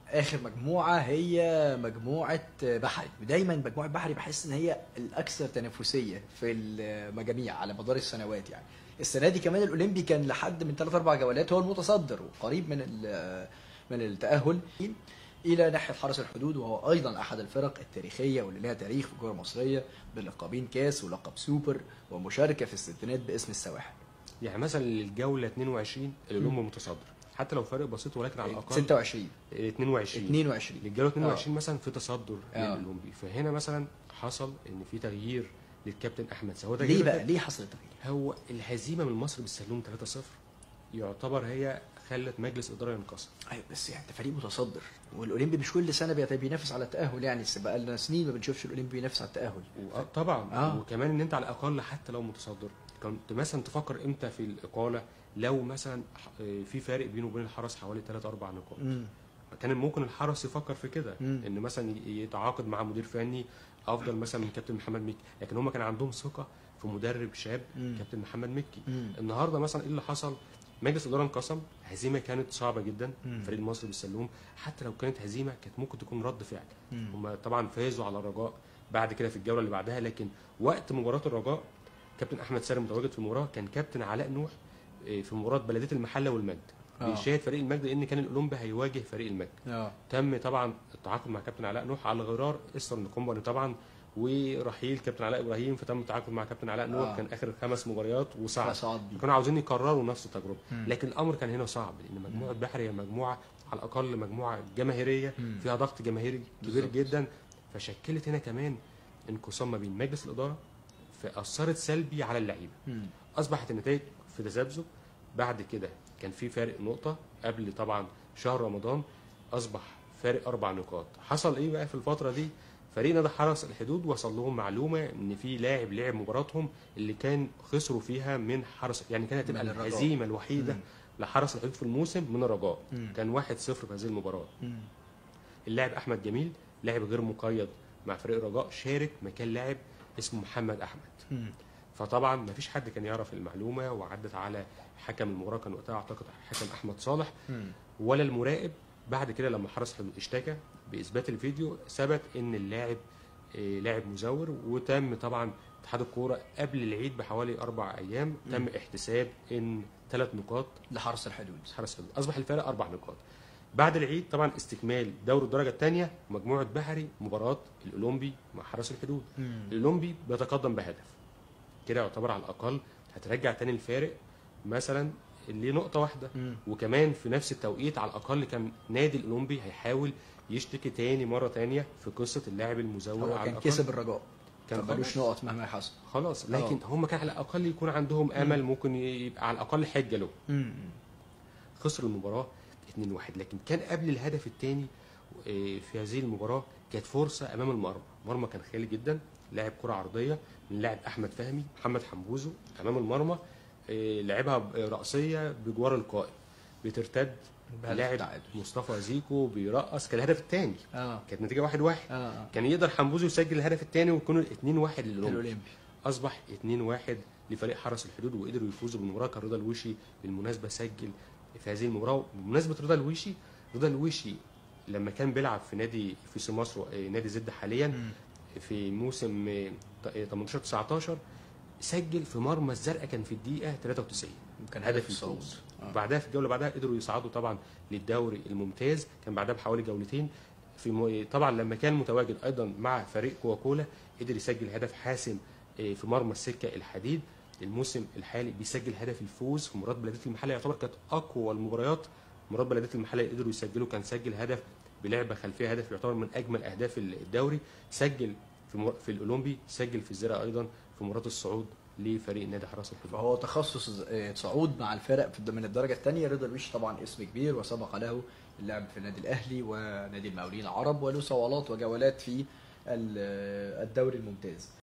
اخر مجموعه هي مجموعه بحري ودايما مجموعه بحري بحس ان هي الاكثر تنافسيه في المجاميع على مدار السنوات يعني السنه دي كمان الاولمبي كان لحد من ثلاث اربع جولات هو المتصدر وقريب من ال- من التاهل الى ناحيه حرس الحدود وهو ايضا احد الفرق التاريخيه واللي لها تاريخ في الكره المصريه بلقبين كاس ولقب سوبر ومشاركه في الستينات باسم السواحل يعني مثلا الجوله 22 الاولمبي متصدر حتى لو فرق بسيط ولكن على الاقل 26 ال 22 22 للجوله 22 مثلا في تصدر آه. للاولمبي فهنا مثلا حصل ان في تغيير للكابتن احمد سعود ليه بقى ليه حصل التغيير؟ هو الهزيمه من مصر بالسلوم 3-0 يعتبر هي خلت مجلس اداره ينقسم ايوه بس يعني انت فريق متصدر والاولمبي مش كل سنه بيت- بينافس على التاهل يعني بقى لنا سنين ما بنشوفش الاولمبي بينافس على التاهل و- طبعا آه. وكمان ان انت على الاقل حتى لو متصدر كنت مثلا تفكر امتى في الاقاله لو مثلا ح- آه، في فارق بينه وبين الحرس حوالي 3 4 نقاط امم كان ممكن الحرس يفكر في كده مم. ان مثلا ي- يتعاقد مع مدير فني افضل مثلا من كابتن محمد مكي لكن هم كان عندهم ثقه في مدرب شاب مم. كابتن محمد مكي مم. النهارده مثلا ايه اللي حصل مجلس الاداره انقسم هزيمه كانت صعبه جدا مم. فريق المصري بالسلوم حتى لو كانت هزيمه كانت ممكن تكون رد فعل مم. هم طبعا فازوا على الرجاء بعد كده في الجوله اللي بعدها لكن وقت مباراه الرجاء كابتن احمد سالم متواجد في المباراه كان كابتن علاء نوح آه، في مباراه بلديه المحله والمجد آه. بيشاهد فريق المجد لان كان الاولمبي هيواجه فريق المجد اه تم طبعا التعاقد مع كابتن علاء نوح على غرار استرن كومباني طبعا ورحيل كابتن علاء ابراهيم فتم التعاقد مع كابتن علاء نوح آه. كان اخر خمس مباريات وصعد فصعد بيه. كانوا عاوزين يكرروا نفس التجربه مم. لكن الامر كان هنا صعب لان مجموعه بحري هي مجموعه على الاقل مجموعه جماهيريه مم. فيها ضغط جماهيري كبير بالظبط. جدا فشكلت هنا كمان انقسام ما بين مجلس الاداره فاثرت سلبي على اللعيبه مم. اصبحت النتائج في تذبذب بعد كده كان في فارق نقطه قبل طبعا شهر رمضان اصبح فارق اربع نقاط حصل ايه بقى في الفتره دي فريق نادي حرس الحدود وصل لهم معلومه ان في لاعب لعب مباراتهم اللي كان خسروا فيها من حرس يعني كانت تبقى من الرجاء. الهزيمه الوحيده مم. لحرس الحدود في الموسم من الرجاء مم. كان 1-0 في هذه المباراه مم. اللاعب احمد جميل لاعب غير مقيد مع فريق الرجاء شارك مكان لاعب اسمه محمد احمد مم. فطبعا ما فيش حد كان يعرف المعلومه وعدت على حكم المباراه كان وقتها اعتقد حكم احمد صالح مم. ولا المراقب بعد كده لما حرس الحدود اشتكى باثبات الفيديو ثبت ان اللاعب آه، لاعب مزور وتم طبعا اتحاد الكوره قبل العيد بحوالي اربع ايام تم احتساب ان ثلاث نقاط لحرس الحدود حرس الحدود اصبح الفارق اربع نقاط بعد العيد طبعا استكمال دوري الدرجه الثانيه مجموعه بحري مباراه الاولمبي مع حرس الحدود مم. الاولمبي بيتقدم بهدف كده يعتبر على الاقل هترجع تاني الفارق مثلا لنقطه واحده مم. وكمان في نفس التوقيت على الاقل كان نادي الاولمبي هيحاول يشتكي تاني مره تانية في قصه اللاعب المزور هو على كان الأقل. كسب الرجاء كان كان ملوش خلاص. نقط مهما حصل خلاص لكن هم كان على الاقل يكون عندهم امل ممكن يبقى على الاقل حجه له مم. خسر المباراه 2-1 لكن كان قبل الهدف الثاني في هذه المباراه كانت فرصه امام المرمى المرمى كان خالي جدا لاعب كره عرضيه من لاعب احمد فهمي محمد حمبوزو امام المرمى آه، لعبها راسيه بجوار القائم بترتد بهدف لاعب التعادل. مصطفى زيكو بيرقص كان الهدف الثاني اه كانت نتيجه 1-1 واحد اه اه كان يقدر حمبوزو يسجل الهدف الثاني ويكون 2-1 للاولمبي الاولمبي اصبح 2-1 لفريق حرس الحدود وقدروا يفوزوا بالمباراه كان رضا الوشي بالمناسبه سجل في هذه المباراه بمناسبه رضا الوشي رضا الوشي لما كان بيلعب في نادي في سي مصر آه، نادي زد حاليا مم. في موسم آه، ت- 18 19 سجل في مرمى الزرقاء كان في الدقيقه 93 كان هدف هدف الصعود الفوز آه. بعدها في الجوله بعدها قدروا يصعدوا طبعا للدوري الممتاز كان بعدها بحوالي جولتين في م... طبعا لما كان متواجد ايضا مع فريق كوكولا قدر يسجل هدف حاسم آه، في مرمى السكه الحديد الموسم الحالي بيسجل هدف الفوز في مباراه بلديه المحله يعتبر كانت اقوى المباريات مباراه بلديه المحله اللي قدروا يسجلوا كان سجل هدف بلعبه خلفيه هدف يعتبر من اجمل اهداف الدوري سجل في مر... في الاولمبي سجل في الزرقاء ايضا في مباراه الصعود لفريق نادي حرس الحدود فهو تخصص آه، صعود مع الفرق في- من الدرجه الثانيه رضا الوش طبعا اسم كبير وسبق له اللعب في النادي الاهلي ونادي المقاولين العرب وله صوالات وجولات في ال- آه، الدوري الممتاز